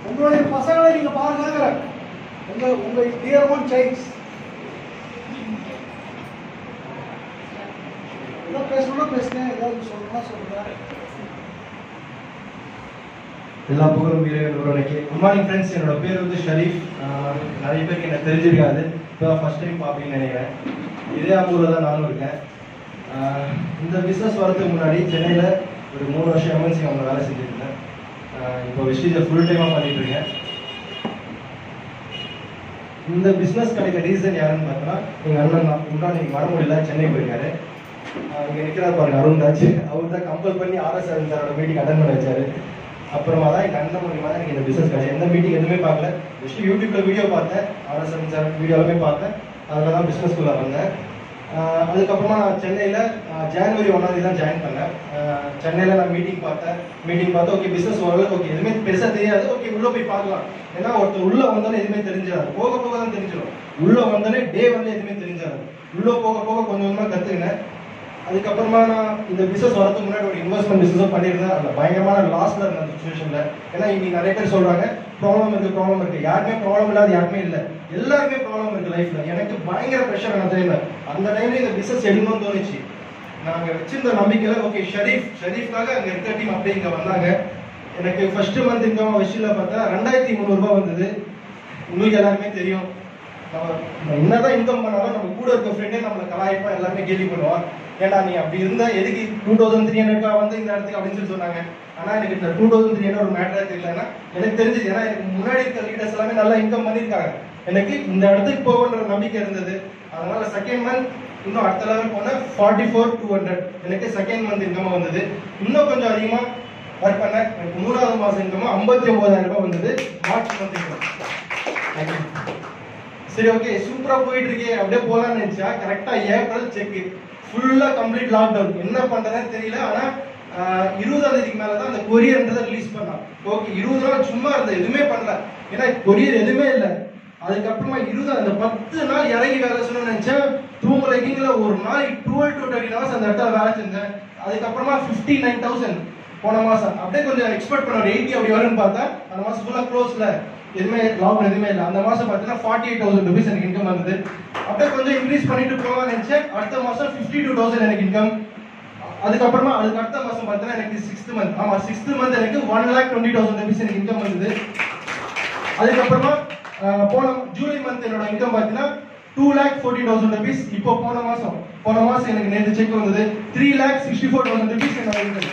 உங்களுடைய பசங்களை நீங்க பாருங்க உங்க உங்க டியர் ஒன் சைல்ட்ஸ் ஏதோ பேசணும்னா பேசுங்க ஏதாவது சொல்லணும்னா சொல்லுங்க எல்லா புகழும் இறைவன் ஒருவனுக்கு குட் மார்னிங் ஃப்ரெண்ட்ஸ் என்னோட பேர் வந்து ஷரீஃப் ஆஹ் நிறைய பேருக்கு என்ன தெரிஞ்சிருக்காது இப்போ ஃபர்ஸ்ட் டைம் பார்ப்பீங்கன்னு நினைக்கிறேன் இதே ஊரில் தான் நானும் இருக்கேன் ஆஹ் இந்த பிஸ்னஸ் வரதுக்கு முன்னாடி சென்னையில் ஒரு மூணு வருஷம் எம்என்சி அவங்க வேலை செஞ்சுட்டு இருந்தேன் ஆஹ் இப்போ வெஸ்டீஜை ஃபுல் டைமாக பண்ணிட்டு இருக்கேன் இந்த பிஸ்னஸ் கிடைக்க ரீசன் யாருன்னு பார்த்தோன்னா எங்கள் அண்ணன் தான் முன்னாடி இன்னைக்கு வர முடியல சென்னை போயிருக்காரு ஆஹ் இங்க நிற்கிறார் பாருங்க அருண் ராஜ் அவர் தான் கம்பல் பண்ணி ஆர்எஸ் அருண் சாரோட மீட்டிங் அட்டன் பண்ண வச்சாரு அப்புறமா தான் எங்கள் அண்ணன் மூலியமா தான் எனக்கு இந்த பிஸ்னஸ் கிடையாது எந்த மீட்டிங் எதுவுமே பார்க்கல ஜஸ்ட் யூடியூப்ல வீடியோ பார்த்தேன் ஆர்எஸ் அருண் சார் வீடியோவுமே பார்த்தேன் அதில் தான் பிஸ்னஸ்குள்ளே வந்தேன் ஆஹ் அதுக்கப்புறமா நான் சென்னையில் ஜனவரி ஒன்றாந்தேதி தான் ஜாயின் பண்ணேன் ஆஹ் சென்னையில் நான் மீட்டிங் பார்த்தேன் மீட்டிங் பார்த்து ஓகே பிஸ்னஸ் ஓரளவுக்கு ஓகே எதுவுமே பெருசாக தெரியாது ஓகே உள்ளே போய் பார்க்கலாம் ஏன்னா ஒருத்தர் உள்ளே வந்தாலும் எதுவுமே தெரிஞ்சிடாது போக போக தான் தெரிஞ்சிடும் உள்ளே வந்தாலே டே வந்து எதுவுமே தெரிஞ்சிடாது உள்ளே போக போக கொஞ்சம் கொஞ்சமாக கற்றுக்கினேன் அதுக்கப்புறமா நான் இந்த பிசினஸ் வரதுக்கு முன்னாடி ஒரு இன்வெஸ்ட்மெண்ட் பிசினஸ் பண்ணியிருந்தேன் அதில் பயங்கரமான லாஸ்ல இருந்த அந்த சுச்சுவேஷன்ல ஏன்னா இன்னைக்கு நிறைய பேர் சொல்றாங்க ப்ராப்ளம் இருக்கு ப்ராப்ளம் இருக்கு யாருமே ப்ராப்ளம் இல்லாத யாருமே இல்லை எல்லாருமே ப்ராப்ளம் இருக்கு லைஃப்ல எனக்கு பயங்கர ப்ரெஷர் அந்த டைம்ல அந்த டைம்ல இந்த பிசினஸ் எடுக்கணும்னு தோணுச்சு நாங்க வச்சிருந்த நம்பிக்கையில ஓகே ஷரீஃப் ஷரீஃப்காக அங்க இருக்க டீம் அப்படியே இங்க வந்தாங்க எனக்கு ஃபர்ஸ்ட் மந்த் இன்கம் வச்சுல பார்த்தா ரெண்டாயிரத்தி முந்நூறுபா வந்தது உங்களுக்கு எல்லாருமே தெரியும் நம்ம நம்ம என்னதான் இன்கம் பண்ணாலும் நம்ம கூட இருக்க ஃப்ரெண்டே நம்மளை கலாய்ப்பா எல்லாருமே கேள்வி பண்ணுவான் ஏன்டா நீ அப்படி இருந்தா எதுக்கு டூ தௌசண்ட் த்ரீ ஹண்ட்ரட்கா வந்து இந்த இடத்துக்கு அப்படின்னு சொல்லி சொன்னாங்க ஆனா எனக்கு இந்த டூ தௌசண்ட் த்ரீ ஹண்ட்ரட் ஒரு மேட்டரா தெரியலன்னா எனக்கு தெரிஞ்சது ஏன்னா எனக்கு முன்னாடி இருக்க லீடர்ஸ் எல்லாமே நல்லா இன்கம் பண்ணியிருக்காங்க எனக்கு இந்த இடத்துக்கு போகன்ற நம்பிக்கை இருந்தது அதனால செகண்ட் மந்த் இன்னும் அடுத்த லெவல் போன ஃபார்ட்டி ஃபோர் டூ ஹண்ட்ரட் எனக்கு செகண்ட் மந்த் இன்கம் வந்தது இன்னும் கொஞ்சம் அதிகமா ஒர்க் பண்ணேன் எனக்கு மூணாவது மாசம் இன்கம் ஐம்பத்தி ஒன்பதாயிரம் ரூபாய் வந்தது மார்ச் மந்த் இன்கம் தேங்க்யூ சரி ஓகே சூப்பரா போயிட்டு இருக்கே அப்படியே போலாம்னு நினைச்சா கரெக்டா ஏப்ரல் செக் ஃபுல்லா கம்ப்ளீட் லாக்டவுன் என்ன பண்றதுன்னு தெரியல ஆனா ஆஹ், இருபதாம் தேதிக்கு மேல தான் அந்த கொரியர்ன்றதை ரிலீஸ் பண்ணான் ஓகே இருபது நாள் சும்மா இருந்தது எதுவுமே பண்ணல ஏன்னா கொரியர் எதுவுமே இல்லை அதுக்கப்புறமா இருபது அந்த பத்து நாள் இறங்கி வேலை செய்யணும்னு நினைச்சேன் தூங்கல கீங்கல ஒரு நாளைக்கு டுவெல் டு தேர்ட்டின் ஹவர்ஸ் அந்த இடத்துல வேலை செஞ்சேன் அதுக்கப்புறமா ஃபிஃப்டி நைன் தௌசண்ட் போன மாசம் அப்படியே கொஞ்சம் எக்ஸ்பெக்ட் பண்ண ஒரு எயிட்டி அப்படி வரும்னு பார்த்தா அந்த மாசம் ஃபுல்லா க்ளோஸ்ல எதுவுமே லாக்டவுன் எதுவுமே இல்லை அந்த மாசம் பார்த்தீங்கன்னா ஃபார்ட்டி எயிட் தௌசண்ட் ருபீஸ் எனக்கு இன்கம் வந்தது அப்படியே கொஞ்சம் இன்க்ரீஸ் பண்ணிட்டு போகலாம்னு நினைச்சேன் அடுத்த மாசம் ஃபிஃப்டி டூ தௌசண்ட் எனக்கு இன்கம் அதுக்கப்புறமா அதுக்கு அடுத்த மாசம் பார்த்தீங்கன்னா எனக்கு சிக்ஸ்த் மந்த் ஆமா சிக்ஸ்த் மந்த் எனக்கு one lakh twenty thousand rupees எனக்கு இன்கம் வந்தது அதுக்கப்புறமா அஹ், போன ஜூலை மந்த் என்னோட இன்கம் பார்த்தீங்கன்னா two lakh forty thousand rupees இப்போ போன மாசம் போன மாசம் எனக்கு நேற்று செக் வந்தது three lakh sixty four thousand rupees என்னோட இன்கம்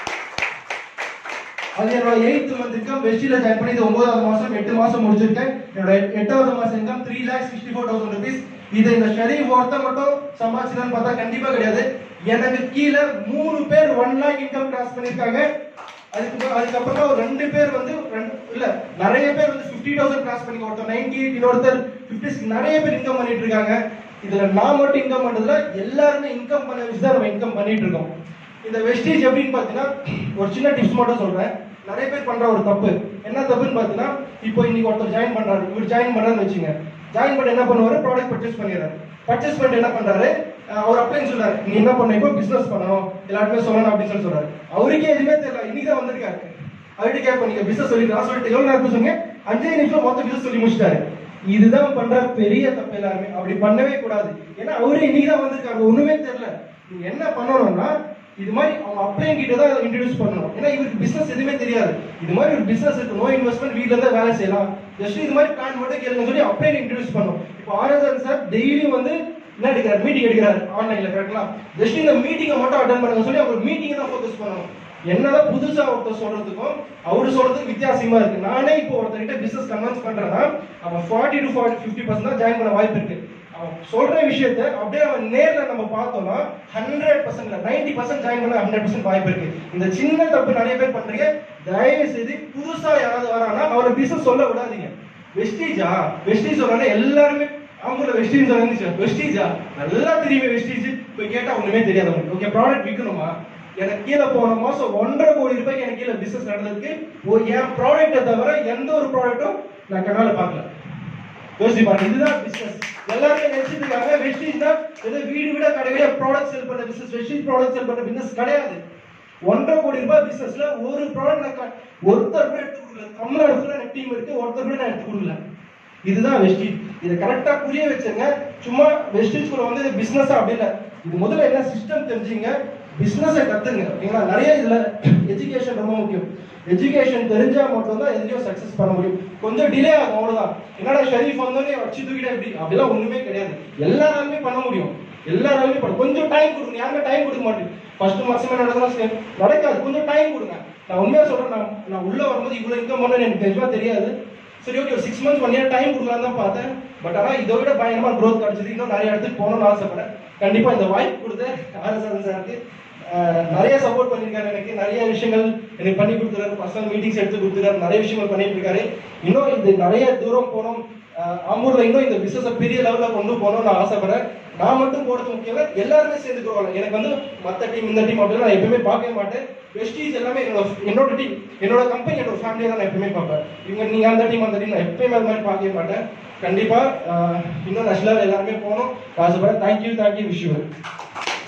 அது என்னோட எயித்து மந்த் இன்கம் வெஸ்டில ஜாயின் பண்ணி இது ஒன்பதாவது மாசம் எட்டு மாசம் முடிச்சிருக்கேன் என்னோட எட்- எட்டாவது மாசம் income three lakh sixty four thousand rupees இது இந்த ஷரீஃப் ஒருத்தன் மட்டும் சம்பாதிச்சிருக்கான்னு பார்த்தா கண்டிப்பா கிடையாது எனக்கு கீழே மூணு பேர் ஒன் லேக் இன்கம் கிராஸ் பண்ணிருக்காங்க அதுக்கு அதுக்கப்புறமா ஒரு ரெண்டு பேர் வந்து ரெண்டு இல்ல நிறைய பேர் வந்து ஃபிஃப்டி தௌசண்ட் கிராஸ் பண்ணி ஒருத்தர் நைன்டி எயிட் இன்னொருத்தர் ஃபிஃப்டி நிறைய பேர் இன்கம் பண்ணிட்டு இருக்காங்க இதுல நான் மட்டும் இன்கம் பண்றதுல எல்லாருமே இன்கம் பண்ண வச்சு தான் நம்ம இன்கம் பண்ணிட்டு இருக்கோம் இந்த வெஸ்டேஜ் எப்படின்னு பாத்தீங்கன்னா ஒரு சின்ன டிப்ஸ் மட்டும் சொல்றேன் நிறைய பேர் பண்ற ஒரு தப்பு என்ன தப்புன்னு பாத்தீங்கன்னா இப்போ இன்னைக்கு ஒருத்தர் ஜாயின் பண்றாரு இவர் ஜாயின் பண்றாருன்னு வச்சுங்க ஜாயின் பண்ணி என்ன பண்ணுவாரு ப்ராடக்ட் பர்ச்சேஸ் பண்ணிடுறாரு பர்ச்சேஸ் பண்ணிட்டு என்ன பண்றாரு அஹ் அவர் அப்ளைன் சொல்றாரு நீ என்ன பண்ண இப்போ பிசினஸ் பண்ணணும் எல்லாருமே சொல்லணும் அப்படின்னு சொல்லி சொல்றாரு அவருக்கே எதுவுமே தெரியல இன்னைக்கு தான் வந்திருக்காரு அவர்கிட்ட கேட்போம் நீங்க பிசினஸ் சொல்லி நான் சொல்லிட்டு எவ்வளவு நேரம் சொன்னீங்க அஞ்சே நிமிஷம் மொத்த பிசினஸ் சொல்லி முடிச்சிட்டாரு இதுதான் பண்ற பெரிய தப்பு எல்லாருமே அப்படி பண்ணவே கூடாது ஏன்னா அவரே இன்னைக்கு தான் வந்திருக்காரு ஒண்ணுமே தெரியல நீங்க என்ன பண்ணணும்னா இது மாதிரி அவங்க அப்ளைன் கிட்ட தான் இன்ட்ரடியூஸ் பண்ணணும் ஏன்னா இவருக்கு பிசினஸ் எதுவுமே தெரியாது இது மாதிரி ஒரு பிசினஸ் இருக்கு நோ இன்வெஸ்ட்மெண்ட் வீட்ல இருந்தா வேலை செய்யலாம் ஜஸ்ட் இது மாதிரி பிளான் மட்டும் கேளுங்க சொல்லி அப்ளைன் இன்ட்ரடியூஸ் பண்ணணும் இப்போ ஆர்எஸ்ஆர் சார் டெய்லியும் வந்து என்ன எடுக்கிறார் மீட்டிங் எடுக்கிறாரு ஆன்லைன்ல கரெக்டா ஜஸ்ட் இந்த மீட்டிங்கை மட்டும் அட்டன் பண்ணுங்க சொல்லி அவர் மீட்டிங் தான் ஃபோக்கஸ் பண்ணணும் என்னதான் புதுசா ஒருத்தர் சொல்றதுக்கும் அவரு சொல்றதுக்கு வித்தியாசமா இருக்கு நானே இப்போ ஒருத்தர்கிட்ட பிசினஸ் கன்வென்ஸ் பண்றேன்னா அவன் forty to forty fifty percent தான் ஜாயின் பண்ண வாய்ப்பு இருக்கு அவன் சொல்ற விஷயத்த அப்படியே அவன் நேர்ல நம்ம பார்த்தோம்னா hundred percent ninety percent join பண்ண ஹண்ட்ரட் பர்சன்ட் வாய்ப்பு இருக்கு இந்த சின்ன தப்பு நிறைய பேர் பண்றீங்க தயவு செய்து புதுசா யாராவது வரானா அவரை பிசினஸ் சொல்ல விடாதீங்க வெஸ்டீஜா வெஸ்டீஜ் சொல்றாங்க எல்லாருமே அவங்க வெஸ்டீஜ் சொல்லுங்க வெஸ்டீஜா நல்லா தெரியுமே வெஸ்டீஜ் போய் கேட்டா ஒண்ணுமே தெரியாது அவங்களுக்கு ஓகே ப்ராடக்ட் விற்கணுமா எனக்கு கீழே போன மாசம் ஒன்றரை கோடி ரூபாய்க்கு எனக்கு கீழே பிசினஸ் நடந்ததுக்கு ஓ- என் ப்ராடக்ட்டை தவிர எந்த ஒரு ப்ராடக்ட்டும் நான் கண்ணால பார்க்கல யோசிச்சு பாருங்க இதுதான் பிசினஸ் எல்லாருமே நினைச்சிட்டு இருக்காங்க வெஸ்டீஜ் தான் ஏதோ வீடு வீட கடை வீட ப்ராடக்ட் செல் பண்ற பிசினஸ் வெஸ்டீஜ் ப்ராடக்ட் செல் பண்ற பிசினஸ் கிடையாது ஒன்றரை கோடி ரூபாய் பிசினஸ்ல ஒரு ப்ராடக்ட் நான் க- ஒருத்தர் கூட எடுத்து கொடுக்கல தமிழ்நாடு ஃபுல்லா எனக்கு டீம் இருக்கு ஒருத்தர் கூட நான் எடுத்து கொடுக்கல இதுதான் வெஸ்டீஜ் இதை கரெக்டா புரிய வச்சுங்க சும்மா வெஸ்டீஜ் கூட வந்து பிசினஸ் அப்படி இல்லை இது முதல்ல என்ன சிஸ்டம் தெரிஞ்சுங்க பிசினஸை கத்துங்க ஓகேங்களா நிறைய இதுல எஜுகேஷன் ரொம்ப முக்கியம் எஜுகேஷன் தெரிஞ்சா மட்டும் தான் எதுலயும் சக்சஸ் பண்ண முடியும் கொஞ்சம் டிலே ஆகும் அவ்வளவுதான் என்னடா ஷரீஃப் வந்தோடனே வச்சு தூக்கிட்டே எப்படி அப்படிலாம் ஒண்ணுமே கிடையாது எல்லாராலுமே பண்ண முடியும் எல்லாராலுமே பண்ண கொஞ்சம் டைம் கொடுங்க யாருமே டைம் கொடுக்க மாட்டேங்க ஃபர்ஸ்ட் மாசமே நடக்கலாம் சரி நடக்காது கொஞ்சம் டைம் கொடுங்க நான் உண்மையா சொல்றேன் நான் நான் உள்ள வரும்போது இவ்வளவு இன்கம் பண்ணு எனக்கு நிஜமா தெரியாது சரி ஓகே ஒரு six months one year time கொடுக்கலாம்னு தான் பார்த்தேன் பட் ஆனா இதை விட பயங்கரமா க்ரோத் கிடைச்சது இன்னும் நிறைய இடத்துக்கு போகணும்னு ஆசைப்படேன் கண்டிப்பா இந்த வாய்ப்பு கொடுத்த ஆர்எஸ்ஆர் சாருக்கு ஆஹ், நிறைய சப்போர்ட் பண்ணியிருக்காரு எனக்கு நிறைய விஷயங்கள் எனக்கு பண்ணி கொடுத்துறாரு பர்சனல் மீட்டிங்ஸ் எடுத்து கொடுத்துறாரு நிறைய விஷயங்கள் பண்ணிட்டு இருக்காரு இன்னும் இது நிறைய தூரம் போகணும் ஆஹ், ஆம்பூர்ல இன்னும் இந்த பிசினஸ் பெரிய லெவல்ல கொண்டு போகணும்னு நான் ஆசைப்படுறேன் நான் மட்டும் போறது முக்கியம் இல்ல, எல்லாருமே சேர்ந்து போவாங்க எனக்கு வந்து மத்த டீம் இந்த டீம் அப்படிலாம் நான் எப்பவுமே பார்க்கவே மாட்டேன் வெஸ்டீஸ் எல்லாமே என்னோட என்னோட டீம் என்னோட கம்பெனி என்னோட ஃபேமிலியை தான் நான் எப்பவுமே பார்ப்பேன் இவங்க நீங்க அந்த டீம் அந்த டீம் நான் எப்பயுமே அது மாதிரி பார்க்கவே மாட்டேன் கண்டிப்பா ஆஹ், இன்னும் நஷ்லாவில் எல்லாருமே போகணும் ஆசைப்படுறேன் தேங்க்யூ தேங்க்யூ விஷயம்